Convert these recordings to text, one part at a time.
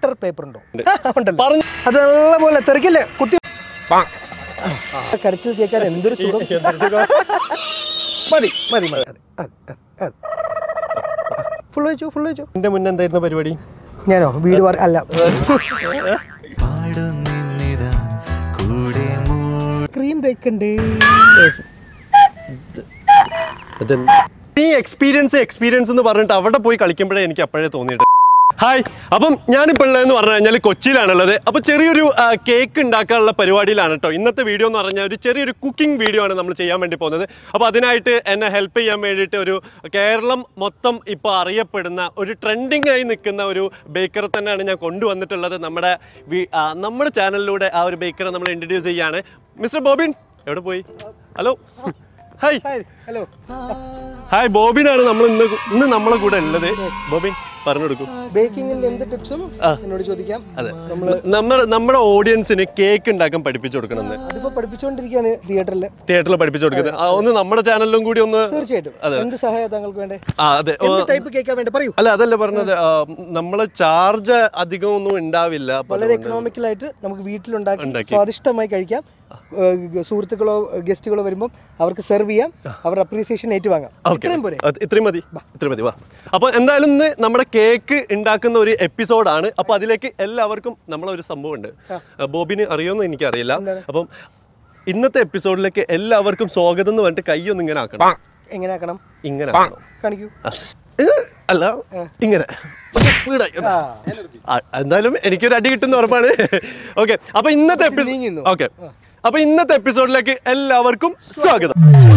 Butter paper ഉണ്ടോ ഉണ്ടല്ലോ പറഞ്ഞു അത് നല്ലപോലെ തെറിക്കില്ലേ കുത്തി കരച്ചിൽ കേൾക്കാൻ എന്തൊരു സുഖം മതി മതി മതി അതെ, അതെ, അതെ, അതെ. ഫുൾ വെച്ചു ഫുൾ വെച്ചു എന്റെ മുന്നേ എന്തായിരുന്നു പരിപാടി ഞാനോ വീട് പറ അല്ല പാടുന്നിന്നിതാ കൂടെ മൂ ക്രീം വെക്കണ്ടേ ഈ എക്സ്പീരിയൻസ് എക്സ്പീരിയൻസ് എന്ന് പറഞ്ഞിട്ട് അവിടെ പോയി കളിക്കുമ്പോഴേ എനിക്ക് അപ്പോഴേ തോന്നിയിട്ട് ഹായ് അപ്പം ഞാനിപ്പോൾ ഉള്ളതെന്ന് പറഞ്ഞു കഴിഞ്ഞാൽ കൊച്ചിയിലാണുള്ളത് അപ്പോൾ ചെറിയൊരു കേക്ക് ഉണ്ടാക്കാനുള്ള പരിപാടിയിലാണ് കേട്ടോ ഇന്നത്തെ വീഡിയോ എന്ന് പറഞ്ഞാൽ ഒരു ചെറിയൊരു കുക്കിംഗ് വീഡിയോ ആണ് നമ്മൾ ചെയ്യാൻ വേണ്ടി പോകുന്നത് അപ്പോൾ അതിനായിട്ട് എന്നെ ഹെൽപ്പ് ചെയ്യാൻ വേണ്ടിയിട്ട് ഒരു കേരളം മൊത്തം ഇപ്പോൾ അറിയപ്പെടുന്ന ഒരു ട്രെൻഡിങ് ആയി നിൽക്കുന്ന ഒരു ബേക്കറെ തന്നെയാണ് ഞാൻ കൊണ്ടുവന്നിട്ടുള്ളത് നമ്മുടെ വീ- ആ, നമ്മുടെ ചാനലിലൂടെ ആ ഒരു ബേക്കറെ നമ്മൾ ഇൻട്രൊഡ്യൂസ് ചെയ്യാണ് മിസ്റ്റർ ബോബിൻ എവിടെ പോയി ഹലോ ഹായ് ഹലോ ഹായ് ബോബിനാണ് നമ്മൾ ഇന്ന് കു- ഇന്ന് നമ്മളെ കൂടെ ഉള്ളത് ബോബിൻ പറഞ്ഞു കൊടുക്കൂ ബേക്കിങ്ങിന്റെ എന്ത് ടിപ്സും എന്നോട് ചോദിക്കാം അതെ നമ്മള് നമ്മുടെ നമ്മുടെ ഓഡിയൻസിന് കേക്ക് ഉണ്ടാക്കാൻ പഠിപ്പിച്ചു കൊടുക്കണമെന്ന് അതിപ്പോ പഠിപ്പിച്ചുകൊണ്ടിരിക്കുകയാണ് തിയേറ്ററിൽ തിയേറ്ററിൽ പഠിപ്പിച്ചു കൊടുക്കുന്നത് ആ, ഒന്ന് നമ്മുടെ ചാനലിലും കൂടി ഒന്ന് തീർച്ചയായിട്ടും എന്ത് സഹായം താങ്കൾക്ക് വേണ്ടേ ആ അതെ ഓ, എന്ത് ടൈപ്പ് കേൾക്കാൻ വേണ്ടി പറയൂ അല്ല അതല്ല പറഞ്ഞത് ആ, നമ്മള് ചാർജ് അധികം ഒന്നും ഉണ്ടാവില്ല അപ്പൊ വളരെ അതുകൊണ്ട് എക്കണോമിക്കലായിട്ട് നമുക്ക് വീട്ടിലുണ്ടാക്കി സ്വാദിഷ്ടമായി കഴിക്കാം ഏഹ് സുഹൃത്തുക്കളോ ഗസ്റ്റുകളോ വരുമ്പോൾ അവർക്ക് സെർവ് ചെയ്യാം അവരുടെ അപ്രീസിയേഷൻ ഏറ്റുവാങ്ങാം ഇത്രയും പോരെ അത് ഇത്രയും മതി ഇത്രയും മതി വാ അപ്പോൾ എന്തായാലും ഇന്ന് നമ്മുടെ കേക്ക് ഉണ്ടാക്കുന്ന ഒരു എപ്പിസോഡാണ് അപ്പോൾ അതിലേക്ക് എല്ലാവർക്കും നമ്മളൊരു സംഭവം ഉണ്ട് ബോബിന് അറിയുമെന്ന് എനിക്കറിയില്ല അപ്പം ഇന്നത്തെ എപ്പിസോഡിലേക്ക് എല്ലാവർക്കും സ്വാഗതം എന്ന് പറഞ്ഞിട്ട് കൈയൊന്നും ഇങ്ങനെ ആക്കണം എങ്ങനെ ആക്കണം ഇങ്ങനെ ആക്കണം കാണിക്കൂ ആ. ഏ, അല്ല ഇങ്ങനെ സ്പീഡായി ആ ആ, എന്തായാലും എനിക്കൊരു അടി കിട്ടുന്ന ഉറപ്പാണ് ഓക്കെ അപ്പൊ ഇന്നത്തെ നീങ്ങുന്നു. എപ്പിസോഡ് ഓക്കെ അപ്പൊ ഇന്നത്തെ എപ്പിസോഡിലേക്ക് എല്ലാവർക്കും സ്വാഗതം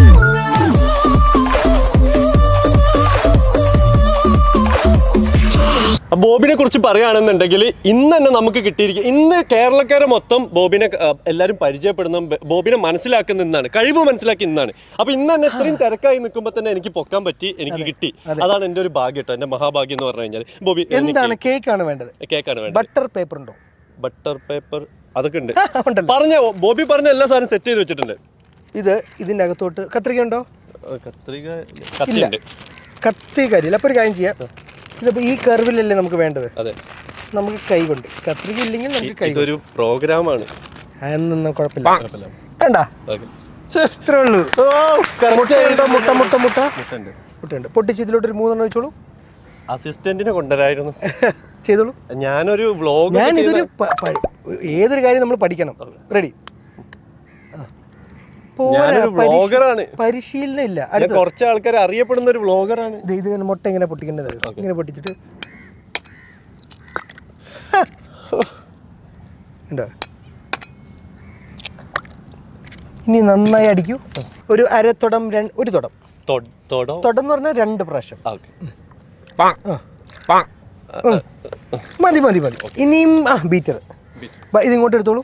അപ്പൊ ബോബിനെ കുറിച്ച് പറയുകയാണെന്നുണ്ടെങ്കിൽ ഇന്ന് തന്നെ നമുക്ക് കിട്ടിയിരിക്കും ഇന്ന് കേരളക്കാരെ മൊത്തം ബോബിനെ ആ, എല്ലാവരും പരിചയപ്പെടുന്ന ബ- ബോബിനെ മനസ്സിലാക്കുന്ന ഇന്നാണ് കഴിവ് മനസ്സിലാക്കി ഇന്നാണ് അപ്പൊ ഇന്ന് തന്നെ ഇത്രയും തിരക്കായി നിൽക്കുമ്പോൾ തന്നെ എനിക്ക് പൊക്കാൻ പറ്റി എനിക്ക് കിട്ടി അതാണ് എൻ്റെ ഒരു ഭാഗ്യം കേട്ടോ എൻ്റെ മഹാഭാഗ്യം എന്ന് പറഞ്ഞു കഴിഞ്ഞാൽ ബോബി എന്താണ് കേക്ക് ആണ് വേണ്ടത് കേക്കാണ് വേണ്ടത് ബട്ടർ പേപ്പർ ഉണ്ടോ ബട്ടർ പേപ്പർ അതൊക്കെ ഉണ്ട് ഉണ്ടല്ലോ പറഞ്ഞ ബോബി പറഞ്ഞ എല്ലാ സാധനം സെറ്റ് ചെയ്ത് വെച്ചിട്ടുണ്ട് ഇത് ഇതിന്റെ അകത്തോട്ട് കത്രിക ഉണ്ടോ ആ, കത്രിക കത്തിയുണ്ട് കത്തി കരിയില്ല അപ്പോൾ ഒരു കാര്യം ചെയ്യാം ഇതിപ്പോൾ ഈ കർവിലല്ലേ നമുക്ക് വേണ്ടത് അതെ നമുക്ക് കൈ കൊണ്ട് കത്രിക ഇല്ലെങ്കിൽ നമുക്ക് കൈ കൊണ്ട് ഇതൊരു പ്രോഗ്രാമാണ് അതൊന്നും കുഴപ്പമില്ല വേണ്ട ഓക്കെ ഇത്രേ ഉള്ളൂ മുട്ടയുണ്ടോ മുട്ട മുട്ട മുട്ട മുട്ടുണ്ട് മുട്ടയുണ്ട് പൊട്ടിച്ച് ഇതിലോട്ട് ഒരു മൂന്നെണ്ണം വെച്ചോളൂ അസിസ്റ്റന്റിനെ കൊണ്ടുവരായിരുന്നു ചെയ്തോളൂ ഞാനൊരു വ്ലോഗ് ഞാൻ ഇതൊരു പ- പ- ഏതൊരു കാര്യം നമ്മൾ പഠിക്കണം റെഡി ഞാനൊരു വ്ളോഗറാണ് പരിശീലനം ഇല്ല ഞാൻ അടുത്ത കുറച്ച് ആൾക്കാർ അറിയപ്പെടുന്ന ഒരു വ്ലോഗറാണ് ഇത് ഇത് ഇങ്ങനെ മുട്ട ഇങ്ങനെ പൊട്ടിക്കേണ്ടത് ഇങ്ങനെ പൊട്ടിച്ചിട്ട് ഉണ്ടോ ഇനി നന്നായി അടിക്കൂ ഒരു അരത്തൊടം രണ്ട് ഒരു തൊടം തൊടോ തൊടം എന്ന് പറഞ്ഞാൽ രണ്ട് പ്രാവശ്യം ഓക്കെ ഉം. മതി മതി മതി ഇനിയും ആ ബീറ്റർ ഇതിങ്ങോട്ട് എടുത്തോളൂ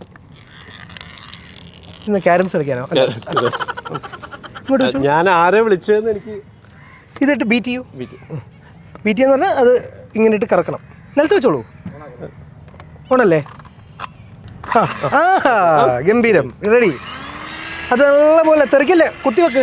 ഇന്ന് ക്യാരംസ് കളിക്കാനോ അല്ല, ഇങ്ങോട്ട് വെച്ചോ. ഞാൻ ആരെ വിളിച്ചതെന്ന് എനിക്ക് ഇതിട്ട് ബീറ്റ് ചെയ്യൂ വിധി- ബീറ്റ് എന്ന് പറഞ്ഞാൽ അത് ഇങ്ങനെ ഇട്ട് കറക്കണം നിലത്ത് വെച്ചോളൂ ഓണല്ലേ ആ ആഹാ, ഗംഭീരം റെഡി അത് നല്ലപോലെ തെറിക്കല്ലേ കുത്തിവെക്ക്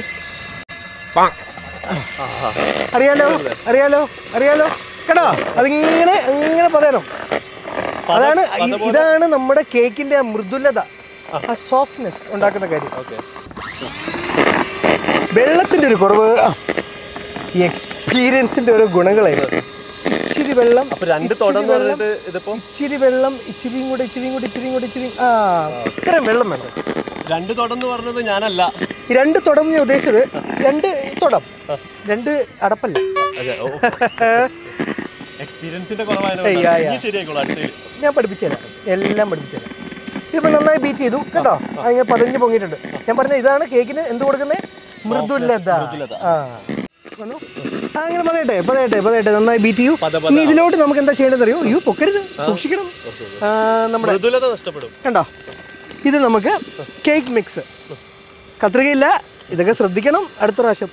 അറിയാലോ അറിയാലോ അറിയാലോ കേട്ടോ അതിങ്ങനെ ഇങ്ങനെ പതയണം അതാണ് ഇ- ഇതാണ് നമ്മുടെ കേക്കിന്റെ ആ മൃദുലത ആ സോഫ്റ്റ്നെസ് ഉണ്ടാക്കുന്ന കാര്യം ഓക്കെ വെള്ളത്തിന്റെ ഒരു കുറവ് ആ, ഈ എക്സ്പീരിയൻസിന്റെ ഓരോ ഗുണങ്ങളായിരുന്നു ഇച്ചിരി വെള്ളം അപ്പൊ രണ്ട് തൊടം എന്ന് പറഞ്ഞിട്ട് ഇതിപ്പോ ഇച്ചിരി വെള്ളം ഇച്ചിരിയും കൂടെ ഇച്ചിരിയും കൂടെ ഇച്ചിരിയും കൂടെ ഇച്ചിരി ആ ഇത്രയും വെള്ളം വേണം രണ്ട് തൊടം എന്ന് പറഞ്ഞത് ഞാനല്ല ഈ രണ്ട് തുടം ഞാൻ ഉദ്ദേശിച്ചത് രണ്ട് തുടം രണ്ട് അടപ്പല്ല അതെ ഓ എക്സ്പീരിയൻസിന്റെ ഏയ്, ആ, കുറവായതുകൊണ്ട് ആ. ഇനി ശരിയായിക്കോളൂ അടുത്ത ഞാൻ പഠിപ്പിച്ചുതരാം എല്ലാം പഠിപ്പിച്ചുതരാം ഇതിപ്പോ നന്നായി ബീറ്റ് ചെയ്തു കേട്ടോ അതിങ്ങനെ പതിഞ്ഞ് പൊങ്ങിയിട്ടുണ്ട് ഞാൻ പറഞ്ഞ ഇതാണ് കേക്കിന് എന്ത് കൊടുക്കുന്നത് മൃദുലത ആ വന്നു ആ അങ്ങനെ പതയട്ടെ പതയട്ടെ പതയട്ടെ നന്നായി ബീറ്റ് ചെയ്യൂ പത, ഇനി ഇതിലോട്ട് നമുക്ക് എന്താ ചെയ്യേണ്ടത് അറിയോ അയ്യോ പൊക്കരുത് സൂക്ഷിക്കണം ആ, നമ്മുടെ മൃദുലത നഷ്ടപ്പെടും കണ്ടോ ഇത് നമുക്ക് കേക്ക് മിക്സ് കത്രികയില്ല ഇതൊക്കെ ശ്രദ്ധിക്കണം അടുത്ത പ്രാവശ്യം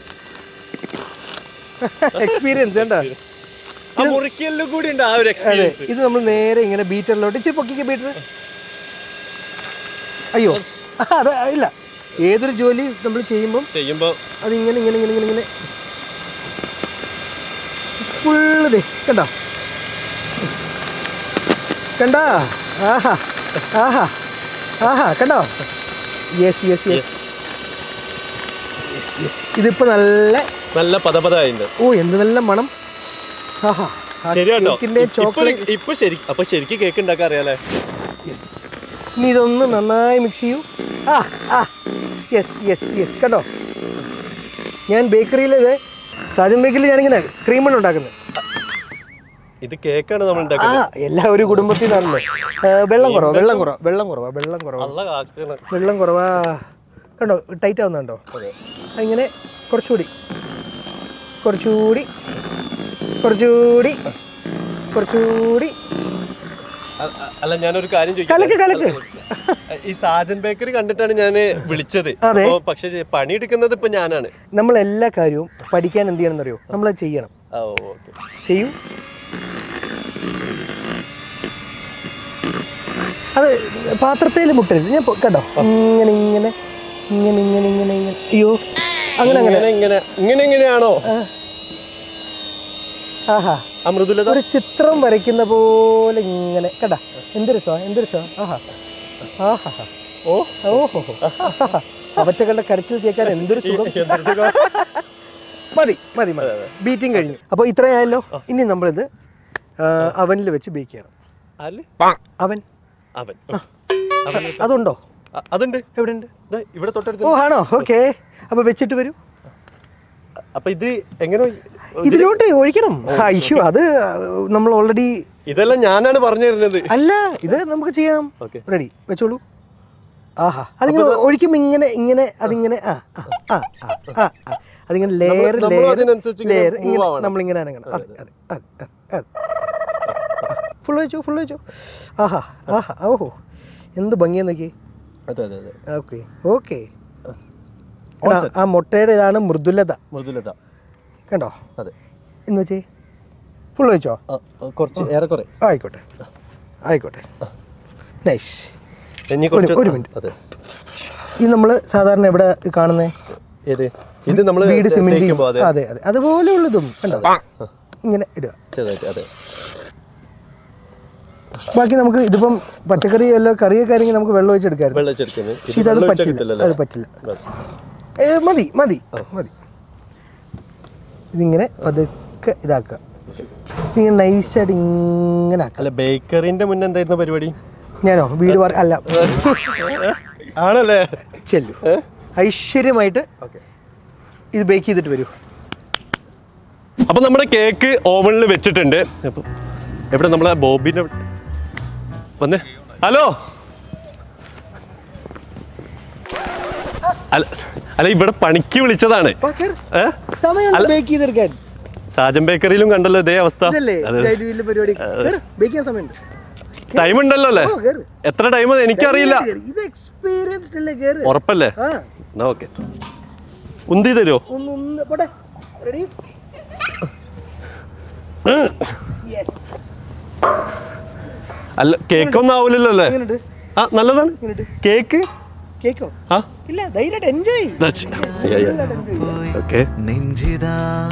എക്സ്പീരിയൻസ് കണ്ടോ ആ മുറിക്കലിലും കൂടി ഉണ്ട് ആ ഒരു അതെ എക്സ്പീരിയൻസ് ഇത് നമ്മൾ നേരെ ഇങ്ങനെ ബീറ്ററിലോട്ട് ഇച്ചിരി പൊക്കിക്ക് ബീറ്റർ അയ്യോ ആ, അത് ഇല്ല ഏതൊരു ജോലി നമ്മൾ ചെയ്യുമ്പം ചെയ്യുമ്പോ അതിങ്ങനെ ഇങ്ങനെ ഇങ്ങനെ ഇങ്ങനെ ഇങ്ങനെ ഫുള്ള് ദേ കണ്ടോ കണ്ടാ ആഹാ ആഹാ ആഹാ കണ്ടോ യെസ് യെസ് യെസ് ഇതിപ്പോ നല്ല നല്ല പദപദായിട്ടുണ്ട് ഓ എന്ത് നല്ല മണം ആഹാ ആ ശരിയാട്ടോ കേക്കിന്റെ ഇപ്പൊ ചോക്ലേറ്റ് ഇപ്പൊ ശരി അപ്പൊ ശരിക്കും കേക്ക് ഉണ്ടാക്കാൻ അറിയാലേ യെസ് ഇനി ഇതൊന്ന് നന്നായി മിക്സ് ചെയ്യൂ ആ ആ യെസ് യെസ് യെസ് കണ്ടോ ഞാൻ ബേക്കറിയിൽ സാജൻ ബേക്കറിയിൽ ഞാനിങ്ങനെ ക്രീമാണ് ഉണ്ടാക്കുന്നത് ഇത് കേക്കാണ് നമ്മൾ ആ ഉണ്ടാക്കുന്നത് എല്ലാ ഒരു കുടുംബത്തിൽ നിന്നാണല്ലോ ആ, വെള്ളം കുറവാ വെള്ളം കുറവാ വെള്ളം കുറവാ വെള്ളം കുറവാ നല്ല കാക്കണ വെള്ളം കുറവാ കണ്ടോ ടൈറ്റ് ആവുന്നുണ്ടോ അങ്ങനെ കുറച്ചുകൂടി കുറച്ചുകൂടി കുറച്ചുകൂടി കുറച്ചുകൂടി അ- അ- അല്ല ഞാനൊരു കാര്യം കലക്ക് കലക്ക് ഈ സാജൻ ബേക്കറി കണ്ടിട്ടാണ് ഞാൻ വിളിച്ചത് അതെ. അപ്പൊ പക്ഷെ ചെ- പണിയെടുക്കുന്നത് ഇപ്പൊ ഞാനാണ് നമ്മൾ എല്ലാ കാര്യവും പഠിക്കാൻ എന്ത് ചെയ്യണം എന്നറിയോ നമ്മൾ ചെയ്യണം ആ ഓക്കെ ചെയ്യൂ അത് പാത്രത്തിൽ മുട്ടരുത് ഞാൻ പൊ- കണ്ടോ ഇങ്ങനെ ഇങ്ങനെ ഇങ്ങനെ ഇങ്ങനെ ഇങ്ങനെ ഇങ്ങനെ അയ്യോ അങ്ങനെ അങ്ങനെ ഇങ്ങനെ ഇങ്ങനെ ഇങ്ങനെ ഇങ്ങനെയാണോ ആഹാ ആ മൃദുലത ഒരു ചിത്രം വരയ്ക്കുന്ന പോലെ ഇങ്ങനെ കണ്ടാ എന്ത് രസമാണ് എന്ത് രസമാണ് ആഹാ ആഹാ ഓ ഓഹോ അവറ്റകളുടെ കരച്ചിൽ കേൾക്കാൻ എന്തൊരു സുഖം മതി മതി മതി ബീറ്റിംഗ് കഴിഞ്ഞു അപ്പോൾ ഇത്രയായല്ലോ ഇനി നമ്മളിത് അവനിൽ വെച്ച് ബേക്ക് ചെയ്യണം അല്ലേ അവൻ അവൻ അതുണ്ടോ അ- അതുണ്ട് എവിടെയുണ്ട് ദേ, ഇവിടെ തൊട്ടടുത്ത് ഓ ആണോ ഓക്കെ അപ്പോൾ വെച്ചിട്ട് വരൂ അപ്പൊ ഇത് എങ്ങനെ ഇതിലോട്ട് ഒഴിക്കണം അയ്യോ അത് നമ്മൾ ഓൾറെഡി ഇതെല്ലാം ഞാനാണ് പറഞ്ഞു തരുന്നത് അല്ല ഇത് നമുക്ക് ചെയ്യാം ഓക്കെ റെഡി വെച്ചോളൂ ആഹാ അതിങ്ങനെ ഒഴിക്കുമ്പോൾ ഇങ്ങനെ ഇങ്ങനെ അതിങ്ങനെ ആ ആ ആ ആ, ആ ആ അതിങ്ങനെ ലെയർ നമ്മളും ലെയർ അതിനനുസരിച്ച് ഇങ്ങനെ ലെയർ ഇങ്ങനെ move ആവണം. നമ്മളിങ്ങനെ അനങ്ങണം അതെ അതെ അതെ അതെ ഫുൾ വെച്ചു ഫുൾ വെച്ചു ആഹാ ആഹാ ഓഹോ എന്ത് ഭംഗിയെന്ന് നോക്കി അതെ അതെ അതെ ഓക്കെ ഓക്കെ ആ മുട്ടയുടെ ഇതാണ് മൃദുലത മൃദുലത കണ്ടോ അതെ എന്ന് വെച്ചേ ഫുൾ വെച്ചോ ആ, ആ, കുറച്ച് ഏറെക്കുറെ ആയിക്കോട്ടെ ആയിക്കോട്ടെ നൈസ് ഇനി കുറച്ച് ഒരു minute. അതെ ഇത് നമ്മൾ സാധാരണ എവിടെ കാണുന്നത് ഏത് ഇത് നമ്മൾ വീട് സിമെന്റ് തേക്കുമ്പോൾ അതെ അതെ അതെ അതുപോലെ ഉള്ളതും കണ്ടോ ഇങ്ങനെ ഇടുക ചെറുതായിട്ട് അതെ ബാക്കി നമുക്ക് ഇതിപ്പം പച്ചക്കറി വല്ല കറിയൊക്കെ ആണെങ്കിൽ നമുക്ക് വെള്ളം ഒഴിച്ചെടുക്കായിരുന്നു വെള്ളം ചെറുക്കുന്നത് പക്ഷെ ഇതത് പറ്റില്ല അത് പറ്റില്ല ഏ, മതി മതി മതി ഇതിങ്ങനെ പതുക്കെ ഇതാക്കുക ഇതിങ്ങനെ നൈസായിട്ട് ഇങ്ങനെ ആക്കുക അല്ല ബേക്കറിന്റെ മുന്നേ എന്തായിരുന്നു പരിപാടി ഞാനോ വീട് പറ അല്ല ആണല്ലേ ചെല്ലു ഐശ്വര്യമായിട്ട് ഇത് ബേക്ക് ചെയ്തിട്ട് വരൂ അപ്പൊ നമ്മുടെ കേക്ക് ഓവനിൽ വെച്ചിട്ടുണ്ട് അപ്പൊ എവിടെ നമ്മളെ ബോബിന്റെ വന്നേ ഹലോ അല്ല അല്ല ഇവിടെ പണിക്ക് വിളിച്ചതാണ് വാ, കേറ്. ഏ സമയമുണ്ട് ബേക്ക് ചെയ്തെടുക്കാൻ സാജൻ ബേക്കറിയിലും കണ്ടല്ലോ ഇതേ അവസ്ഥ ഇതല്ലേ അതെ ജൈലു വീട്ടിലെ പരിപാടി ബേക്ക് ചെയ്യാൻ സമയമുണ്ട് ടൈം ഉണ്ടല്ലോ അല്ലേ ഓ, കേറ്. എത്ര ടൈം എനിക്കറിയില്ല കേറ്. ഇത് എക്സ്പീരിയൻസ്ഡ് അല്ലേ കേറ് ഉറപ്പല്ലേ ആ എന്നാ ഓക്കെ ഉന്തി തരുമോ ഒന്ന് ഒന്ന് പോട്ടെ റെഡി അല്ല കേക്കൊന്നും ആവൂലല്ലോ അല്ലേ എങ്ങനെയുണ്ട് ആ നല്ലതാണ് എങ്ങനെയുണ്ട് കേക്ക് കേക്കോ ആ ഇല്ല ധൈര്യമായിട്ട് എൻജോയ് ഓക്കെ നെഞ്ചിതാ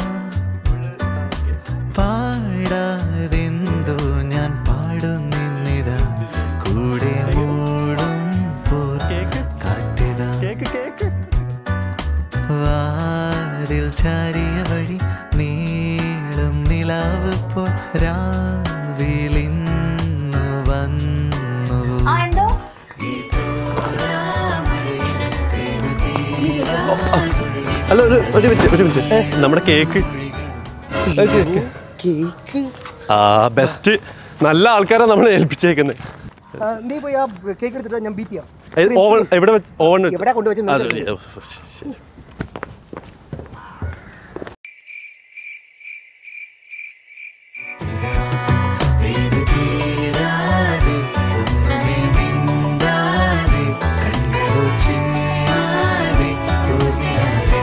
പാടാതെന്തോ ഞാൻ പാടുന്നിന്നിതാ കൂടെ മൂടും പോൽ കേക്ക് കാറ്റിതാ കേക്ക് കേക്ക് വാതിൽ ചാരിയ വഴി നീളും നിലാവ് പോൽ രാവിലിന്നു വന്നു ആ എന്തോ അല്ല ഒരു ഒരു മിനിറ്റ് ഒരു മിനിറ്റ് നമ്മുടെ കേക്ക് കേക്ക് ആ ബെസ്റ്റ് നല്ല ആൾക്കാരെ നമ്മൾ ഏൽപ്പിച്ചേക്കുന്നത് നീ പോയി ആ കേക്ക് എടുത്തിട്ട് ഞാൻ ബീറ്റ് ചെയ്യാം ഓവൺ എവിടെ വെച്ച് ഓവൺ എവിടെ കൊണ്ടുവച്ച് അത് നിനക്ക് ശരി. തീരാതെ ഒന്നുമേ മിണ്ടാതെ കണ്ണുകൾ ചിമ്മാതെ തോന്നിയാതെ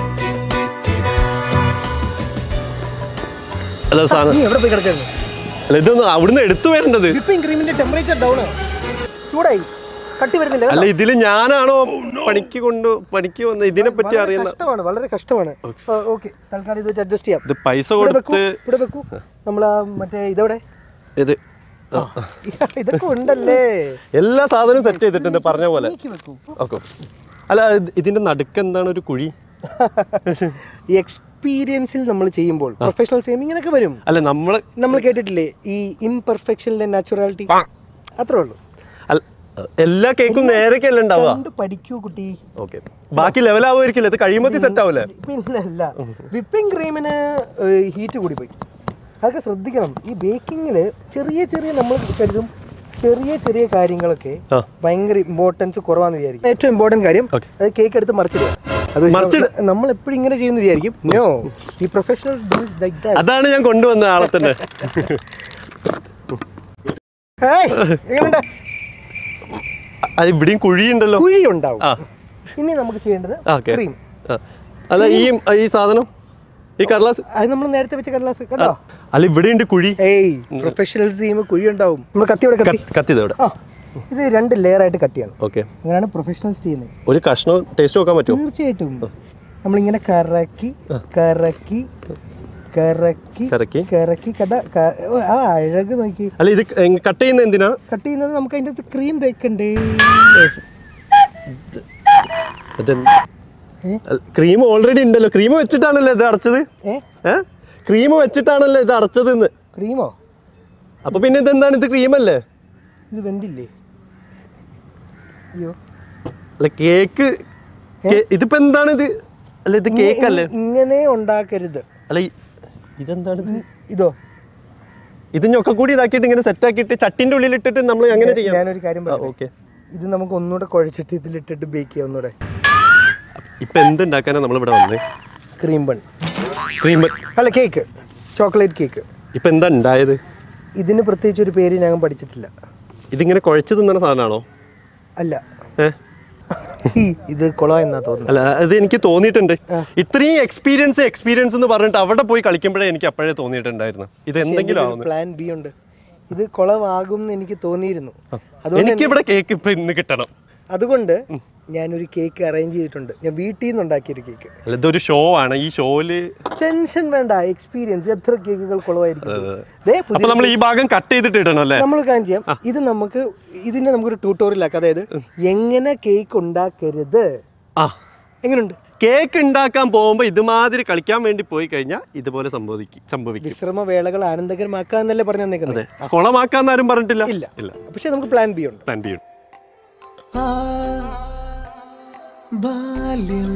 അല്ല സാധനം നീ എവിടെ പോയി കിടക്കായിരുന്നു അല്ല ഇതൊന്നും അവിടുന്ന് എടുത്തു വരേണ്ടത് വിപ്പിംഗ് ക്രീമിന്റെ ടെമ്പറേച്ചർ ഡൗൺ ചൂടായി കട്ടി വരുന്നില്ല അല്ല കേട്ടോ. ഇതില് ഞാനാണോ പണിക്ക് കൊണ്ട് പണിക്ക് വന്ന ഇതിനെ പറ്റി വളരെ അറിയുന്ന കഷ്ടമാണ് വളരെ കഷ്ടമാണ് ഓക്കെ തൽക്കാലം ഇത് വെച്ച് അഡ്ജസ്റ്റ് ചെയ്യാം ഇത് പൈസ ഇവിടെ വെക്കൂ കൊടുത്ത് ഇവിടെ വെക്കൂ നമ്മൾ ആ മറ്റേ ഇതെവിടെ ഇത് ഇതൊക്കെ ഉണ്ടല്ലേ എല്ലാ സാധനവും സെറ്റ് ചെയ്തിട്ടുണ്ട് പറഞ്ഞ പോലെ നീക്കി വെക്കൂ ഓക്കെ അല്ല ഇത് ഇതിന്റെ നടുക്ക് എന്താണ് ഒരു കുഴി ഈ എക്സ്പീരിയൻസിൽ നമ്മൾ ചെയ്യുമ്പോൾ പ്രൊഫഷണൽ സെയിം ഇങ്ങനെയൊക്കെ വരും അല്ല നമ്മള് നമ്മൾ കേട്ടിട്ടില്ലേ ഈ ഇംപെർഫെക്ഷനിലെ നാച്ചുറാലിറ്റി അത്രേ ഉള്ളൂ അല്ല എല്ലാ കേക്കും നേരൊക്കെയല്ല ഉണ്ടാവുക കണ്ട് പഠിക്കൂ കുട്ടി ഓക്കെ ബാക്കി ലെവലാവുമായിരിക്കില്ല ഇത് കഴിയുമ്പോൾ സെറ്റ് ആവൂലേ പിന്നല്ല വിപ്പിംഗ് ക്രീമിന് ഹീറ്റ് കൂടിപ്പോയി അതൊക്കെ ശ്രദ്ധിക്കണം ഈ ബേക്കിങ്ങിൽ ചെറിയ ചെറിയ നമ്മൾ കരുതും ചെറിയ ചെറിയ കാര്യങ്ങളൊക്കെ ആ. ഭയങ്കര ഇമ്പോർട്ടൻസ് കുറവാന്ന് വിചാരിക്കും ഏറ്റവും ഇമ്പോർട്ടൻറ്റ് കാര്യം Okay. അത് കേക്ക് എടുത്ത് മറിച്ചിടുക അത് മറിച്ചിട- നമ്മൾ എപ്പോഴും ഇങ്ങനെ ചെയ്യുന്ന വിചാരിക്കും നോ ഈ പ്രൊഫഷണൽ ലൈക്ക് ദാറ്റ് അതാണ് ഞാൻ കൊണ്ടുവന്ന ആളെ തന്നെ എങ്ങനെയുണ്ട് അത് ഇവിടെയും കുഴിയുണ്ടല്ലോ കുഴി ഉണ്ടാവും ആ ഇനി നമുക്ക് ചെയ്യേണ്ടത് ഓക്കെ ക്രീം അല്ല ഈ ഈ സാധനം ഈ കടലാസ് അത് നമ്മൾ നേരത്തെ വെച്ച കടലാസ് കേട്ടോ അല്ല ഇവിടെയുണ്ട് കുഴി ഏയ് പ്രൊഫഷണൽസ് ചെയ്യുമ്പോൾ കുഴി ഉണ്ടാവും നമ്മൾ കത്തിയോടെ കത്തി കത്തിയത് ഇവിടെ ആ ഇത് രണ്ട് ലെയർ ആയിട്ട് കട്ട് ചെയ്യണം ഓക്കെ അങ്ങനെയാണ് പ്രൊഫഷണൽസ് ചെയ്യുന്നത് ഒരു കഷ്ണം ടേസ്റ്റ് നോക്കാൻ പറ്റുമോ തീർച്ചയായിട്ടും നമ്മളിങ്ങനെ കറക്കി കറക്കി കറക്കി കറക്കി? കറക്കി കട ക- ഓ, ആ അഴക് നോക്കി അല്ല ഇത് കട്ട് ചെയ്യുന്ന എന്തിനാ കട്ട് ചെയ്യുന്നത് നമുക്ക് അതിൻ്റെ അകത്ത് ക്രീം വെക്കണ്ടേ ഏ? ക്രീം ഓൾറെഡി ഉണ്ടല്ലോ ക്രീം വെച്ചിട്ടാണല്ലോ ഇത് അടച്ചത് ഏ ഏ ക്രീം വെച്ചിട്ടാണല്ലോ ഇത് അടച്ചത് ഇന്ന് ക്രീമോ അപ്പൊ പിന്നെ ഇതെന്താണ് ഇത് ക്രീം അല്ലേ ഇത് വെന്തില്ലേ അയ്യോ അല്ല കേക്ക് ഇതിപ്പോ എന്താണ് ഇത് അല്ല ഇത് കേക്ക് അല്ലേ ഇങ്ങനെ ഉണ്ടാക്കരുത് അല്ല ഈ- ഇതെന്താണ് ഇത് ഇതോ ഇത് ഞൊക്കെ കൂടി ഇതാക്കിയിട്ട് ഇങ്ങനെ സെറ്റ് ആക്കിയിട്ട് ചട്ടിന്റെ ഉള്ളിൽ ഇട്ടിട്ട് നമ്മൾ അങ്ങനെ ചെയ്യാം ഞാനൊരു കാര്യം പറയാം ഓക്കെ ഇത് നമുക്ക് ഒന്നുകൂടെ കുഴച്ചിട്ട് ഇതിലിട്ടിട്ട് ബേക്ക് ചെയ്യാം ഒന്നുകൂടെ ഇപ്പൊ എന്തുണ്ടാക്കാനാ നമ്മൾ ഇവിടെ വന്നത് ക്രീം ബൺ ക്രീം അല്ല കേക്ക് ചോക്ലേറ്റ് കേക്ക് ഇപ്പൊ എന്താ ഉണ്ടായത് ഇതിന് പ്രത്യേകിച്ച് ഒരു പേര് ഞങ്ങൾ പഠിച്ചിട്ടില്ല ഇതിങ്ങനെ കുഴച്ച് തിന്നണ സാധനമാണോ അല്ല ഏ ഇത് കുള എന്നാ തോന്നുന്നത് അല്ല അത് എനിക്ക് തോന്നിയിട്ടുണ്ട് ഇത്രയും എക്സ്പീരിയൻസ് എക്സ്പീരിയൻസ് എന്ന് പറഞ്ഞിട്ട് അവിടെ പോയി കളിക്കുമ്പോഴേ എനിക്ക് അപ്പോഴേ തോന്നിയിട്ടുണ്ടായിരുന്നു ഇത് എന്തെങ്കിലും ആവുന്നു പ്ലാൻ ബി ഉണ്ട് ഇത് കുളമാകും എന്ന് എനിക്ക് തോന്നിയിരുന്നു അതുകൊണ്ട് എനിക്ക് ഇവിടെ കേക്ക് ഇപ്പൊ ഇന്ന് കിട്ടണം അതുകൊണ്ട് ഞാനൊരു കേക്ക് അറേഞ്ച് ചെയ്തിട്ടുണ്ട് ഞാൻ വീട്ടിൽ നിന്ന് ഉണ്ടാക്കിയൊരു കേക്ക് അല്ല ഇതൊരു ഷോ ആണ് ഈ ഷോയില് ടെൻഷൻ വേണ്ട എക്സ്പീരിയൻസ് എത്ര കേക്കുകൾ കുളമായിരിക്കും ദേ അപ്പൊ പുതിയ നമ്മൾ ഈ ഭാഗം കട്ട് ചെയ്തിട്ട് ഇടണം അല്ലേ നമ്മൾ കാര്യം ചെയ്യാം ഇത് നമുക്ക് ഇതിനെ നമുക്കൊരു ട്യൂട്ടോറിയൽ ആക്കാം അതായത് എങ്ങനെ കേക്ക് ഉണ്ടാക്കരുത് ആ എങ്ങനെയുണ്ട് കേക്ക് ഉണ്ടാക്കാൻ പോകുമ്പോൾ ഇതുമാതിരി കളിക്കാൻ വേണ്ടി പോയി കഴിഞ്ഞാൽ ഇതുപോലെ സംഭവിക്കും സംഭവിക്കും വിശ്രമ വേളകൾ ആനന്ദകരമാക്കാന്നല്ലേ പറഞ്ഞു തന്നേക്കുന്നത് അതെ കുളമാക്കാന്ന് ആരും പറഞ്ഞിട്ടില്ല ഇല്ല. ഇല്ല പക്ഷെ നമുക്ക് പ്ലാൻ ബി ഉണ്ട് പ്ലാൻ ബി ഉണ്ട്. ആ ബാല്യം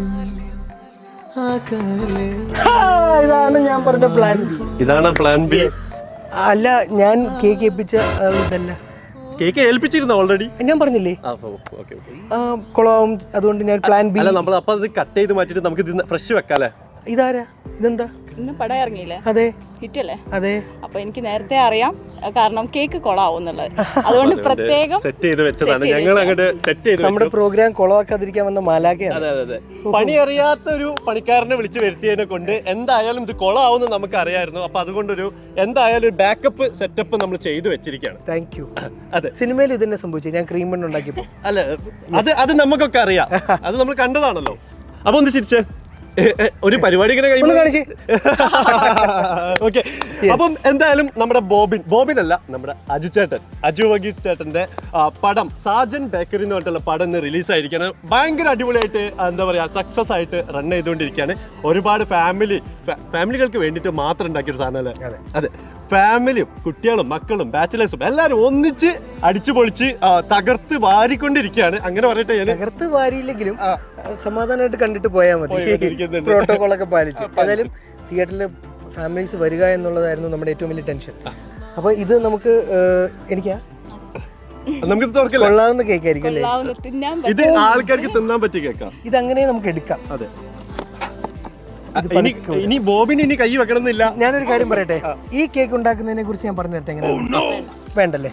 അകലെ ആ, ഇതാണ് ഞാൻ പറഞ്ഞ പ്ലാൻ ബി ഇതാണ് പ്ലാൻ ബി അല്ല ഞാൻ കേക്ക് ഏൽപ്പിച്ച ആൾ ഇതല്ല കേക്ക് ഏൽപ്പിച്ചിരുന്നു ഓൾറെഡി ഞാൻ പറഞ്ഞില്ലേ ഓക്കെ ആ, കുളമാവും അതുകൊണ്ട് ഞാൻ പ്ലാൻ ബി അല്ല നമ്മൾ അപ്പൊ അത് കട്ട് ചെയ്ത് മാറ്റിട്ട് നമുക്ക് ഇത് ഫ്രഷ് വെക്കാല്ലേ ഇതാരാ ഇതെന്താ ഇന്ന് പടം ഇറങ്ങിയില്ലേ അതെ ഹിറ്റല്ലേ അതെ അപ്പൊ എനിക്ക് നേരത്തെ അറിയാം അഹ് കാരണം കേക്ക് കൊളാവും എന്നുള്ളത് അതുകൊണ്ട് പ്രത്യേകം സെറ്റ് ചെയ്ത് വെച്ചതാണ് Set ചെയ്ത് ഞങ്ങൾ അങ്ങോട്ട് സെറ്റ് ചെയ്ത് നമ്മുടെ പ്രോഗ്രാം കുളമാക്കാതിരിക്കാൻ വന്ന മാലാഖയാണ് അതെ അതെ അതെ പണി അറിയാത്ത ഒരു പണിക്കാരനെ വിളിച്ച് വരുത്തിയതിനെ കൊണ്ട് എന്തായാലും ഇത് കൊളാവുമെന്ന് നമുക്ക് അറിയായിരുന്നു അപ്പൊ അതുകൊണ്ടൊരു എന്തായാലും ഒരു ബാക്കപ്പ് സെറ്റപ്പ് നമ്മൾ ചെയ്തു വെച്ചിരിക്കുകയാണ് താങ്ക് യു അതെ സിനിമയിൽ ഇതന്നെ സംഭവിച്ചു ഞാൻ ക്രീം ബണ്ണ് ഉണ്ടാക്കിയപ്പോ അല്ല അത് അത് നമുക്കൊക്കെ അറിയാം അത് നമ്മൾ കണ്ടതാണല്ലോ അപ്പൊ ഒന്ന് ചിരിച്ചേ ഏ, ഏ, ഒരു പരിപാടി ഇങ്ങനെ ഒന്ന് കഴിയുമ്പോൾ കാണിച്ചേ ഓക്കെ അപ്പം എന്തായാലും നമ്മുടെ ബോബിൻ ബോബിൻ അല്ല നമ്മുടെ അജു ചേട്ടൻ അജു വഗീസ് ചേട്ടന്റെ ആ, പടം സാജൻ ബേക്കറി എന്ന് പറഞ്ഞിട്ടുള്ള പടം ഇന്ന് റിലീസ് ആയിരിക്കാണ് ഭയങ്കര അടിപൊളിയായിട്ട് ആ, എന്താ പറയാ സക്സസ് ആയിട്ട് റൺ ചെയ്തുകൊണ്ടിരിക്കുകയാണ് ഒരുപാട് ഫാമിലി ഫാമിലികൾക്ക് വേണ്ടിയിട്ട് മാത്രം ഉണ്ടാക്കിയൊരു സാധനമല്ലേ അതെ ഫാമിലിയും കുട്ടികളും മക്കളും ബാച്ചിലേഴ്സും എല്ലാവരും ഒന്നിച്ച് അടിച്ചു പൊളിച്ച് ആ, തകർത്ത് വാരിക്കൊണ്ടിരിക്കുകയാണ് അങ്ങനെ പറയട്ടെ ഞാൻ തകർത്ത് വാരിയില്ലെങ്കിലും സമാധാനമായിട്ട് കണ്ടിട്ട് പോയാൽ മതി പോയിക്കൊണ്ടിരിക്കുന്നുണ്ട്. പ്രോട്ടോകോൾ ഒക്കെ പാലിച്ച് ഏതായാലും തിയേറ്ററിൽ ഫാമിലീസ് വരിക എന്നുള്ളതായിരുന്നു നമ്മുടെ ഏറ്റവും വലിയ ടെൻഷൻ അപ്പൊ ഇത് നമുക്ക് ഏഹ്, എനിക്കാ നമുക്ക് തുറക്കില്ല കൊള്ളാവുന്ന കേക്ക് ആയിരിക്കും അല്ലേ കൊള്ളാവുന്ന തിന്നാൻ ഇത് ആൾക്കാർക്ക് തിന്നാൻ പറ്റി കേൾക്കാം ഇത് അങ്ങനെ നമുക്ക് എടുക്കാം അതെ ഇനി ഇനി ബോബിന് ഇനി കൈ വെക്കണം എന്നില്ല ഞാനൊരു കാര്യം പറയട്ടെ ഈ കേക്ക് ഉണ്ടാക്കുന്നതിനെ കുറിച്ച് ഞാൻ പറഞ്ഞു തരട്ടെ എങ്ങനെ വേണ്ടല്ലേ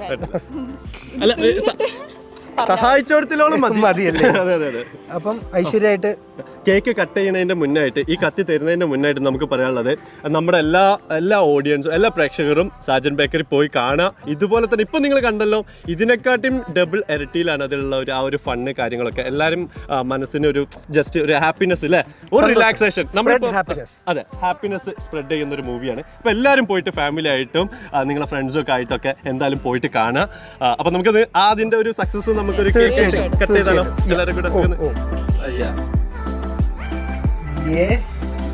അല്ല ഏ, സ- സഹായിച്ചോടത്തിലോളം മതി മതിയല്ലേ? അതെ അതെ അതെ അപ്പം ഐശ്വര്യമായിട്ട് കേക്ക് കട്ട് ചെയ്യുന്നതിന്റെ മുന്നായിട്ട് ഈ കത്തി തരുന്നതിന്റെ മുന്നായിട്ട് നമുക്ക് പറയാനുള്ളത് നമ്മുടെ എല്ലാ എല്ലാ ഓഡിയൻസും എല്ലാ പ്രേക്ഷകരും സാജൻ ബേക്കറി പോയി കാണുക ഇതുപോലെ തന്നെ ഇപ്പൊ നിങ്ങൾ കണ്ടല്ലോ ഇതിനെക്കാട്ടും ഡബിൾ ഇരട്ടിയിലാണ് അതിലുള്ള ഒരു ആ ഒരു ഫണ്ണ് കാര്യങ്ങളൊക്കെ എല്ലാവരും ആ, മനസ്സിന് ഒരു ജസ്റ്റ് ഒരു ഹാപ്പിനെസ് അല്ലേ ഒരു റിലാക്സേഷൻ Spread happiness. അതെ ഹാപ്പിനെസ് സ്പ്രെഡ് ചെയ്യുന്ന ഒരു മൂവിയാണ് അപ്പൊ എല്ലാവരും പോയിട്ട് ഫാമിലി ആയിട്ടും ആ, നിങ്ങളെ ഫ്രണ്ട്സും ഒക്കെ ആയിട്ടൊക്കെ എന്തായാലും പോയിട്ട് കാണുക ആ, അപ്പൊ നമുക്കത് അതിന്റെ ഒരു സക്സസ് നമുക്കൊരു തീർച്ചയായിട്ടും, കട്ട് ചെയ്താലോ തീർച്ചയായിട്ടും. എല്ലാവരും കൂടെ ഓ, നമുക്കൊന്ന് ഓ. അയ്യാ. Yes.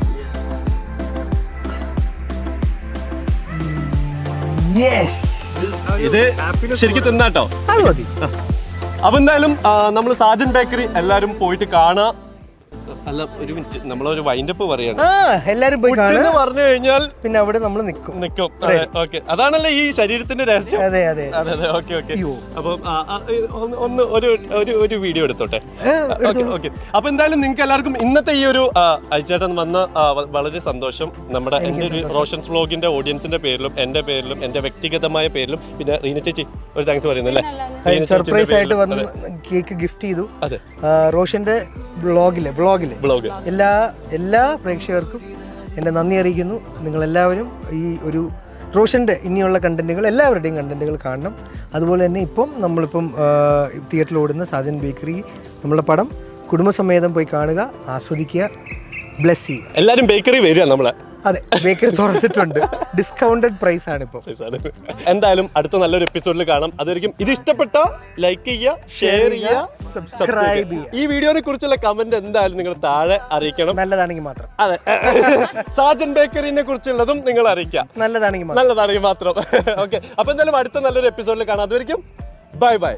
Yes. ഇത് ശരിക്കും തിന്നാട്ടോ അത് മതി അപ്പൊ എന്തായാലും നമ്മൾ സാജൻ ബേക്കറി എല്ലാരും പോയിട്ട് കാണാ അല്ല ഒരു മിനിറ്റ് നമ്മളൊരു വൈൻഡപ്പ് പറയാണ് ആ എല്ലാരും പോയി കാണുക എന്ന് പറഞ്ഞു കഴിഞ്ഞാൽ പിന്നെ അവിടെ നമ്മൾ നിൽക്കും നിക്കും ഓക്കെ അതാണല്ലേ ഈ ശരീരത്തിന്റെ രഹസ്യം അതെ അതെ അതെ അതെ ഓക്കെ ഓക്കെ അയ്യോ. അപ്പം ആ, ആ, ഒന്ന് ഒന്ന് ഒരു ഒരു ഒരു വീഡിയോ എടുത്തോട്ടെ ഏ, ഓക്കെ ഓക്കെ അപ്പൊ എന്തായാലും നിങ്ങൾക്ക് എല്ലാവർക്കും ഇന്നത്തെ ഈ ഒരു ആ, അയച്ചേട്ടൻ വന്ന ആ, വ- വളരെ സന്തോഷം നമ്മുടെ എന്റെ ഒരു റോഷൻസ് വ്ലോഗിന്റെ ഓഡിയൻസിന്റെ പേരിലും എന്റെ പേരിലും എന്റെ വ്യക്തിഗതമായ പേരിലും പിന്നെ റീന ചേച്ചി ഒരു താങ്ക്സ് പറയുന്നല്ലേ റീന ചേച്ചിയുടെ സർപ്രൈസ് ആയിട്ട് പേരിലും. വന്ന് കേക്ക് ഗിഫ്റ്റ് ചെയ്തു അതെ ആ, റോഷന്റെ ബ്ലോഗില് ബ്ലോഗില് ബ്ലോഗ് എല്ലാ എല്ലാ പ്രേക്ഷകർക്കും എൻ്റെ നന്ദി അറിയിക്കുന്നു നിങ്ങളെല്ലാവരും ഈ ഒരു റോഷൻ്റെ ഇനിയുള്ള കണ്ടന്റുകൾ എല്ലാവരുടെയും കണ്ടന്റുകൾ കാണണം അതുപോലെ തന്നെ ഇപ്പം നമ്മളിപ്പം തിയേറ്ററിൽ ഓടുന്ന സാജൻ ബേക്കറി നമ്മളെ പടം കുടുംബസമേതം പോയി കാണുക ആസ്വദിക്കുക ബ്ലെസ് ചെയ്യുക എല്ലാരും ബേക്കറി വരിക നമ്മളെ അതെ ബേക്കറി തുറന്നിട്ടുണ്ട് ഡിസ്കൗണ്ടഡ് പ്രൈസ് ആണ് ഇപ്പം എന്തായാലും അടുത്ത നല്ലൊരു എപ്പിസോഡിൽ കാണാം അതുവരെയും ഇത് ഇഷ്ടപ്പെട്ട ലൈക്ക് ചെയ്യുക ഷെയർ ചെയ്യുക സബ്സ്ക്രൈബ് ചെയ്യുക ഈ വീഡിയോനെ കുറിച്ചുള്ള കമന്റ് എന്തായാലും നിങ്ങൾ താഴെ അറിയിക്കണം നല്ലതാണെങ്കിൽ മാത്രം അതെ സാജൻ ബേക്കറിനെ കുറിച്ചുള്ളതും നിങ്ങൾ അറിയിക്കാം നല്ലതാണെങ്കിൽ മാത്രം നല്ലതാണെങ്കിൽ മാത്രം ഓക്കെ അപ്പൊ എന്തായാലും അടുത്ത നല്ലൊരു എപ്പിസോഡിൽ കാണാം അതുവരെയും ബൈ ബൈ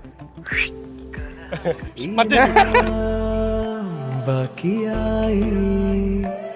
മറ്റേ ബാക്കിയായി